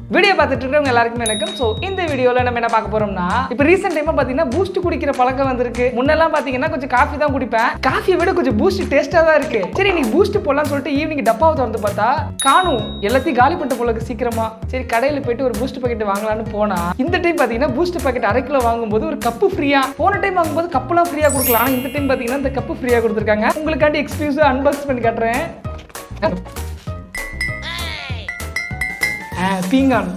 Video பார்த்துட்டு இருக்கவங்க எல்லாருக்குமே வணக்கம் ஸோ இந்த வீடியோவில் நம்ம என்ன பார்க்க போறோம்னா இப்போ ரீசெண்ட் டைமாக பார்த்தீங்கன்னா பூஸ்ட் குடிக்கிற பழக்கம் வந்திருக்கு முன்னெல்லாம் பார்த்தீங்கன்னா கொஞ்சம் காஃபி தான் குடிப்பேன் காஃபியை விட கொஞ்சம் பூஸ்ட் டேஸ்ட்டாக தான் இருக்கு சரி இன்னைக்கு பூஸ்ட் போடலாம்னு சொல்லிட்டு ஈவினிங் டப்பாவை திறந்து பார்த்தா காணும் எல்லாத்தையும் காலி பண்ணிட்டு போல இருக்கு சீக்கிரமா சரி கடையில் போயிட்டு ஒரு பூஸ்ட் பாக்கெட் வாங்கலாம்னு போனா இந்த டைம் பார்த்தீங்கன்னா பூஸ்ட் பாக்கெட் அரை கிலோ வாங்கும்போது ஒரு கப்பு ஃப்ரீயா போன டைம் வாங்கும்போது கப்புலாம் ஃப்ரீயா கொடுக்கலாம் ஆனால் இந்த டைம் பார்த்தீங்கன்னா இந்த கப்பு ஃப்ரீயா கொடுத்துருக்காங்க உங்களுக்காண்டி எக்ஸ்க்ளூசிவ் அன்பாக்ஸ் பண்ணி காட்டுறேன் ஆ, பீங்கான்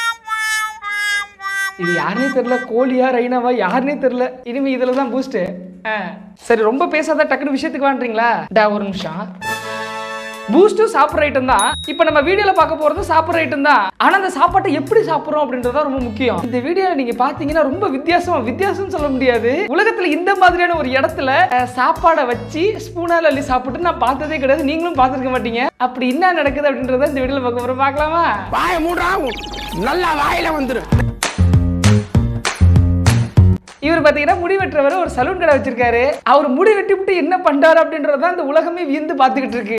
இது யாருனே தெரியல கோழியா ரைனாவா யாருனே தெரியல இனிமே இதுல தான் பூஸ்ட் சரி ரொம்ப பேசாத டக்குனு விஷயத்துக்கு வான்றீங்களா டா ஒரு நிமிஷம் பூஸ்ட்டும் சாப்பிட்ற ஐட்டம் தான் இப்போ நம்ம வீடியோல பார்க்க போறது சாப்பிட்ற ஐட்டம் தான் ஆனா அந்த சாப்பாட்டை எப்படி சாப்பிட்றோம் அப்படின்றது தான் ரொம்ப முக்கியம் இந்த வீடியோல நீங்க பாத்தீங்கன்னா ரொம்ப வித்தியாசம் வித்தியாசம் சொல்ல முடியாது உலகத்துல இந்த மாதிரியான ஒரு இடத்துல அஹ், சாப்பாடை வச்சு ஸ்பூனால அள்ளி சாப்பிட்டு நான் பார்த்ததே கிடையாது நீங்களும் பார்த்துருக்க மாட்டீங்க அப்படி என்ன நடக்குது அப்படின்றத இந்த வீடியோல பார்க்க போறோம் பார்க்கலாமா வாய மூடா நல்லா வாயில வந்துரும் இவர் பார்த்தீங்கன்னா முடி வெட்டுறவர் ஒரு சலூன் கடை வச்சிருக்காரு அவர் முடி வெட்டி விட்டு என்ன பண்றாரு அப்படின்றத இந்த உலகமே வியந்து பார்த்துக்கிட்டு இருக்கு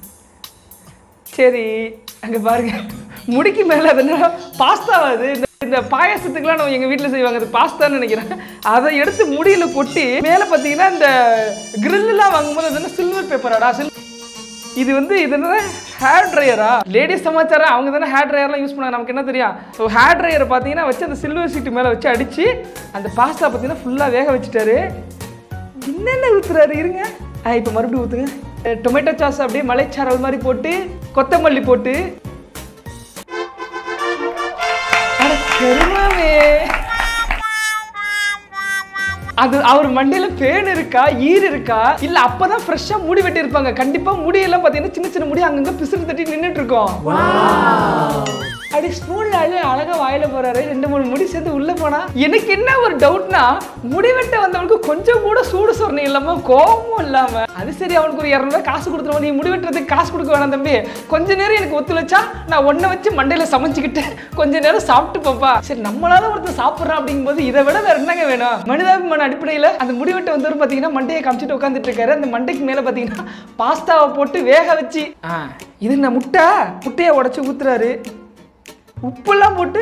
சரி அங்க பாருங்க முடிக்கு மேல அது என்ன பாஸ்தாவா அது இந்த- இந்த பாயாசத்துக்குலாம் நம்ம எங்க வீட்டில் செய்வாங்க அது பாஸ்தான்னு நினைக்கிறேன் அதை எடுத்து முடியில கொட்டி மேல பார்த்தீங்கன்னா இந்த கிரில்லாம் வாங்கும்போது அது என்ன சில்வர் பேப்பராடா சில் இது வந்து இது என்ன ஹேர் ட்ரையரா லேடிஸ் சமாச்சாரம் அவங்க தானே ஹேர் ட்ரையர்லாம் யூஸ் பண்ணாங்க நமக்கு என்ன தெரியும் ஸோ ஹேர் ட்ரையரை பார்த்தீங்கன்னா வச்சு அந்த சில்வர் சீட்டு மேலே வச்சு அடிச்சு அந்த பாஸ்தா பார்த்தீங்கன்னா ஃபுல்லாக வேக வச்சுட்டாரு என்னென்ன ஊத்துறாரு இருங்க ஆ இப்போ மறுபடியும் ஊற்றுங்க டொமேட்டோ சாஸ் அப்படியே மலைச்சாரல் மாதிரி போட்டு கொத்தமல்லி போட்டு அட கருமாவே அது அவர் மண்டையில பேன் இருக்கா ஈர் இருக்கா இல்ல அப்பதான் ஃப்ரெஷ்ஷா முடி வெட்டி இருப்பாங்க கண்டிப்பா முடியெல்லாம் பாத்தீங்கன்னா சின்ன சின்ன முடி அங்கங்க பிசுறு தட்டி நின்னுட்டு இருக்கோம் அப்படி ஸ்பூன்ல அழ அழகா வாயில போறாரு ரெண்டு மூணு முடி சேர்ந்து உள்ள போனா எனக்கு என்ன ஒரு டவுட்னா முடி வெட்ட வந்தவனுக்கு கொஞ்சம் கூட சூடு சொரணை இல்லாம கோபமும் இல்லாம அது சரி அவனுக்கு ஒரு இரநூறுவா காசு கொடுத்துருவோம் நீ முடி வெட்டுறதுக்கு காசு கொடுக்க வேணாம் தம்பி கொஞ்ச நேரம் எனக்கு ஒத்துழைச்சா நான் ஒன்றை வச்சு மண்டையில சமைச்சுக்கிட்டு கொஞ்ச நேரம் சாப்பிட்டு பாப்பா சரி நம்மளால ஒருத்தர் சாப்பிட்றான் அப்படிங்கும்போது இதை விட வேற என்னங்க வேணும் மனிதாபிமான அடிப்படையில் அந்த முடிவெட்டு வந்தவர் பார்த்தீங்கன்னா மண்டையை காமிச்சிட்டு உட்காந்துட்டு இருக்காரு அந்த மண்டைக்கு மேலே பார்த்தீங்கன்னா பாஸ்தாவை போட்டு வேக வச்சு ஆ இது என்ன முட்டை முட்டையை உடச்சி ஊத்துறாரு உப்பெல்லாம் போட்டு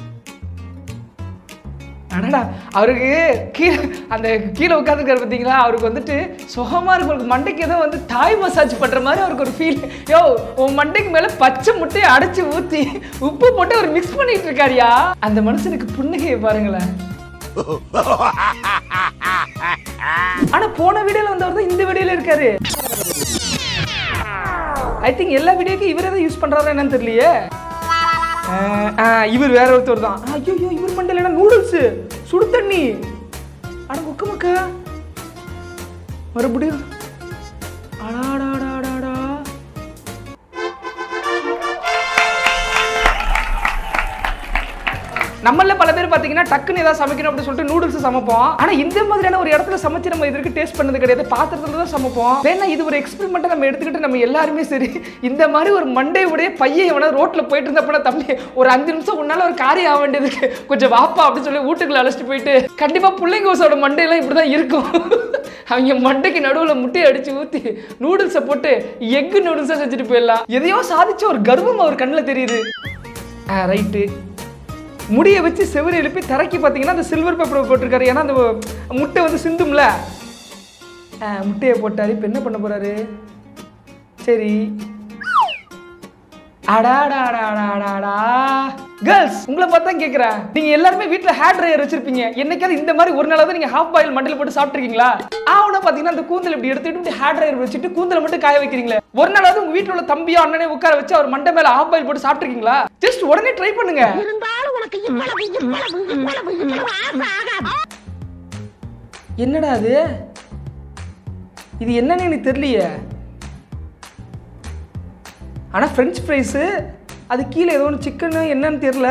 அடடா அவருக்கு கீழே அந்த கீழே உட்காந்துருக்காரு பார்த்தீங்களா அவருக்கு வந்துட்டு சுகமாக இருக்கும் அவருக்கு மண்டைக்கு ஏதோ வந்து தாய் மசாஜ் பண்ணுற மாதிரி அவருக்கு ஒரு ஃபீல் யோ உன் மண்டைக்கு மேலே பச்சை முட்டையை அடைச்சி ஊற்றி உப்பு போட்டு அவர் மிக்ஸ் பண்ணிட்டு இருக்காருயா அந்த மனுஷனுக்கு புன்னகையை பாருங்களேன் ஆனா போன வீடியோல வந்தவர் தான் இந்த வீடியோல இருக்காரு ஐ திங்க் எல்லா வீடியோக்கும் இவரே தான் யூஸ் பண்றாரா என்னன்னு தெரியலையே ஆஹ், ஆஹ், இவர் வேற ஒருத்தர் தான் ஐயோ இவர் மண்டல என்ன நூடுல்ஸ் சுடு தண்ணி அட முக்க முக்க மறுபடியும் அடாடாடாடாடா நம்மள பல பேர் பார்த்தீங்கன்னா டக்குன்னு ஏதாவது சமைக்கணும் அப்படின்னு சொல்லிட்டு நூடுல்ஸ் சமைப்போம் ஆனா இந்த மாதிரியான ஒரு இடத்துல சமைச்சு நம்ம இதற்கு டேஸ்ட் பண்ணது கிடையாது பாத்திரத்துல தான் சமைப்போம் வேணா இது ஒரு எக்ஸ்பெரிமெண்ட்டை நம்ம எடுத்துக்கிட்டு நம்ம எல்லாருமே சரி இந்த மாதிரி ஒரு மண்டை உடைய பையன் எவனா ரோட்ல போயிட்டு இருந்தப்பனா தம்பி ஒரு அஞ்சு நிமிஷம் உன்னால ஒரு காரியம் ஆக வேண்டியதுக்கு கொஞ்சம் வாப்பா அப்படின்னு சொல்லி வீட்டுக்குள்ள அழைச்சிட்டு போயிட்டு கண்டிப்பா பிள்ளைங்கோசோட மண்டையெல்லாம் இப்படிதான் இருக்கும் அவங்க மண்டைக்கு நடுவுல முட்டையை அடிச்சு ஊத்தி நூடுல்ஸை போட்டு எக்கு நூடுல்ஸை செஞ்சுட்டு போயிடலாம் எதையோ சாதிச்ச ஒரு கர்வம் அவர் கண்ணில் தெரியுது ரைட்டு முடியை வச்சு செவுரு எழுப்பி தரைக்கு பார்த்தீங்கன்னா அந்த சில்வர் பேப்பர் போட்டிருக்காரு ஏன்னா அந்த முட்டை வந்து சிந்தும்ல ஆ, முட்டையை போட்டாரு இப்போ என்ன பண்ண போறாரு சரி அடாடாடாடாடாடா கேர்ள்ஸ் உங்களை பார்த்து தான் கேட்குறேன் நீங்க எல்லாருமே வீட்டில் ஹேர் ட்ரையர் வச்சிருப்பீங்க என்னைக்காவது இந்த மாதிரி ஒரு நாளாவது நீங்க ஹாஃப் பாயில் மண்டையில் போட்டு சாப்பிட்ருக்கீங்களா ஆவனா பார்த்தீங்கன்னா அந்த கூந்தல் இப்படி எடுத்துட்டு இப்படி ஹேர் ட்ரையர் வச்சுட்டு கூந்தலை மட்டும் காய வைக்கிறீங்களே ஒரு நாளாவது உங்க வீட்டில் உள்ள தம்பியோ அண்ணனே உட்கார வச்சு அவர் மண்டை மேல ஹாஃப் பாயில் போட்டு சாப்பிட்ருக்கீங்களா ஜஸ்ட் உடனே ட்ரை பண்ணுங்க இருந்தாலும் உனக்கு இவ்வளவு இவ்வளவு இவ்வளவு இவ்வளவு ஆசை ஆகாது என்னடா அது இது என்னன்னு எனக்கு தெரியலையே ஆனால் ஃப்ரெஞ்ச் ஃப்ரைஸு அது கீழே ஏதோ ஒன்று சிக்கனு என்னன்னு தெரில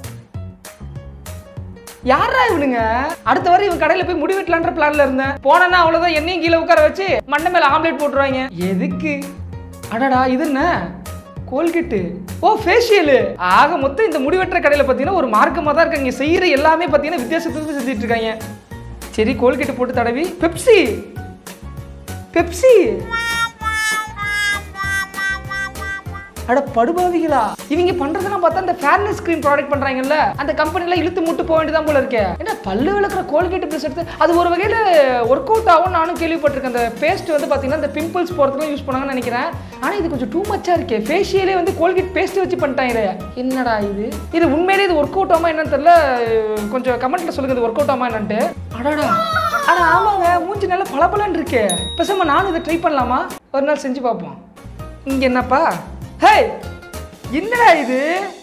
யாரா இவனுங்க அடுத்த வாரம் இவன் கடையில் போய் முடி வெட்டலான்ற பிளான்ல இருந்தேன் போனேன்னா அவ்வளோதான் என்னையும் கீழே உட்கார வச்சு மண்டை மேலே ஆம்லேட் போட்டுருவாங்க எதுக்கு அடடா இது என்ன கோல்கெட்டு ஓ ஃபேஷியலு ஆக மொத்தம் இந்த முடி வெட்டுற கடையில் பார்த்தீங்கன்னா ஒரு மார்க்கமாக தான் இருக்காங்க செய்கிற எல்லாமே பார்த்தீங்கன்னா வித்தியாசத்துக்கு செஞ்சுட்டு இருக்காங்க சரி கோல்கெட்டு போட்டு தடவி பெப்சி பெப்சி அட படுபாவிகளா இவங்க பண்றதெல்லாம் பார்த்தா அந்த ஃபேர்னஸ் கிரீம் ப்ராடக்ட் பண்றாங்கல்ல அந்த கம்பெனில இழுத்து முட்டு போக வேண்டியதான் போல இருக்கே என்ன பல்லு விளக்குற கோல்கேட் ப்ளஸ் எடுத்து அது ஒரு வகையில ஒர்க் அவுட் ஆகும் நானும் கேள்விப்பட்டிருக்கேன் அந்த பேஸ்ட் வந்து பாத்தீங்கன்னா இந்த பிம்பிள்ஸ் போறதுக்கு யூஸ் பண்ணாங்கன்னு நினைக்கிறேன் ஆனா இது கொஞ்சம் டூ மச்சா இருக்கே ஃபேஷியலே வந்து கோல்கேட் பேஸ்ட் வச்சு பண்ணிட்டாங்க என்னடா இது இது உண்மையிலேயே இது ஒர்க் அவுட் ஆமா என்னன்னு தெரியல கொஞ்சம் கமெண்ட்ல சொல்லுங்க இது ஒர்க் அவுட் ஆமா என்னன்ட்டு அடடா அட ஆமாங்க மூஞ்சி நல்லா பளபளன்னு இருக்கு பேசாம நானும் இதை ட்ரை பண்ணலாமா ஒரு நாள் செஞ்சு பார்ப்போம் இங்க என்னப்பா ஹே என்னடா இது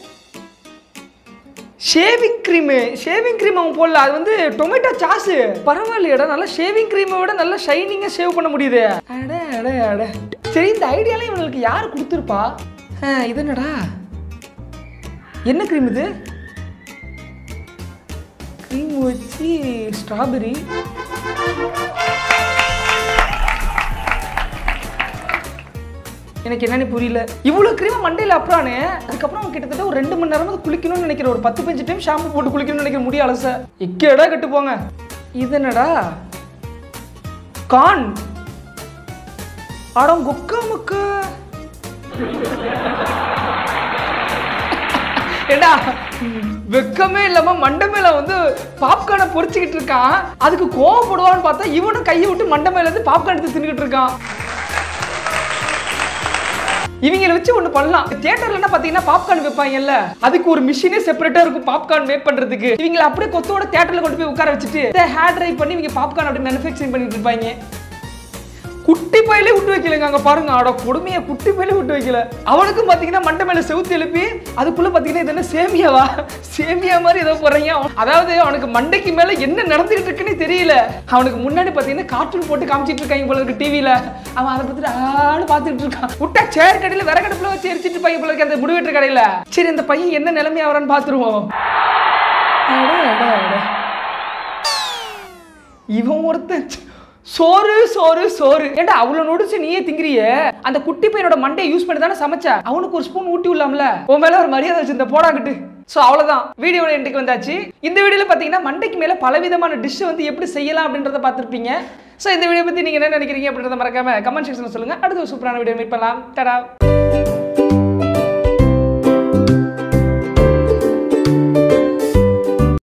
ஷேவிங் க்ரீமு ஷேவிங் க்ரீம் அவன் போடல அது வந்து டொமேட்டோ சாஸு பரவாயில்லையடா நல்லா ஷேவிங் க்ரீமை விட நல்லா ஷைனிங்காக சேவ் பண்ண முடியுது அட அட அட சரி இந்த ஐடியாலாம் இவங்களுக்கு யார் கொடுத்துருப்பா ஆ, இது என்னடா என்ன க்ரீம் இது க்ரீம் வச்சு ஸ்ட்ராபெரி எனக்கு என்னன்னு புரியல இவ்வளோ க்ரீம் மண்டையில் அப்புறானே அதுக்கப்புறம் அவன் கிட்டத்தட்ட ஒரு ரெண்டு மணி நேரமா குளிக்கணும்னு நினைக்கிறேன் ஒரு பத்து பஞ்சு டைம் ஷாம்பு போட்டு குளிக்கணும்னு நினைக்கிற முடிய அலச எக்கேடா கட்டு போங்க இது என்னடா கான் அடம் கொக்கா முக்கா ஏடா வெக்கமே இல்லாம மண்டை மேல வந்து பாப்கார்னை பொரிச்சுக்கிட்டு இருக்கான் அதுக்கு கோவப்படுவான்னு பார்த்தா இவனும் கையை விட்டு மண்டை மேல இருந்து பாப்கார்ன் எடுத்து தின்னுக்கிட்டு இருக்கான் இவங்களை வச்சு ஒண்ணு பண்ணலாம் தியேட்டர்ல என்ன பாத்தீங்கன்னா பாப்கார்ன் வைப்பாங்கல்ல அதுக்கு ஒரு மிஷினே செப்பரேட்டா இருக்கும் பாப்கார்ன் மேக் பண்றதுக்கு இவங்களை அப்படியே கொத்தோட தியேட்டர்ல கொண்டு போய் உட்கார வச்சுட்டு ஹேர் ட்ரை பண்ணி இவங்க பாப்கார்ன் அப்படி மேனுஃபேக்சரிங் பண்ணிட்டு இருப்பாங்க குட்டி பையிலே விட்டு வைக்கலங்க அங்க பாருங்க அட கொடுமையை குட்டி பையிலே விட்டு வைக்கல அவனுக்கும் பாத்தீங்கன்னா மண்டை மேல செவுத்து எழுப்பி அதுக்குள்ள பாத்தீங்கன்னா இது என்ன சேமியாவா சேமியா மாதிரி ஏதோ போறீங்க அவன்- அதாவது அவனுக்கு மண்டைக்கு மேல என்ன நடந்துகிட்டு இருக்குன்னே தெரியல அவனுக்கு முன்னாடி பாத்தீங்கன்னா கார்ட்டூன் போட்டு காமிச்சிட்டு இருக்காங்க போல இருக்கு டிவில அவன் அதை பத்தி ஆளு பாத்துட்டு இருக்கான் விட்டா சேர் கடையில விறகடுப்புல வச்சு எரிச்சிட்டு இருப்பாங்க போல இருக்கு அந்த முடிவெட்டு கடையில சரி இந்த பையன் என்ன நிலைமை ஆகிறான்னு பாத்துருவோம் அட, அட, அட. இவன் ஒருத்தன் சோறு சோறு சோறு ஏண்டா அவ்வளவு நொடிச்சு நீயே திங்கிறியே அந்த குட்டி பையனோட மண்டையை யூஸ் பண்ணி தானே சமைச்ச அவனுக்கு ஒரு ஸ்பூன் ஊட்டி விடலாம்ல உன் மேல ஒரு மரியாதை வச்சிருந்த போடாங்கிட்டு ஸோ அவ்வளோதான் வீடியோட எண்டுக்கு வந்தாச்சு இந்த வீடியோவில் பார்த்தீங்கன்னா மண்டைக்கு மேலே பலவிதமான டிஷ்ஷை வந்து எப்படி செய்யலாம் அப்படின்றத பார்த்துருப்பீங்க ஸோ இந்த வீடியோ பற்றி நீங்கள் என்ன நினைக்கிறீங்க அப்படின்றத மறக்காம கமெண்ட் செக்ஷனில் சொல்லுங்கள் அடுத்த ஒரு சூப்பரான வீடியோ மீட் பண்ணலாம் டடா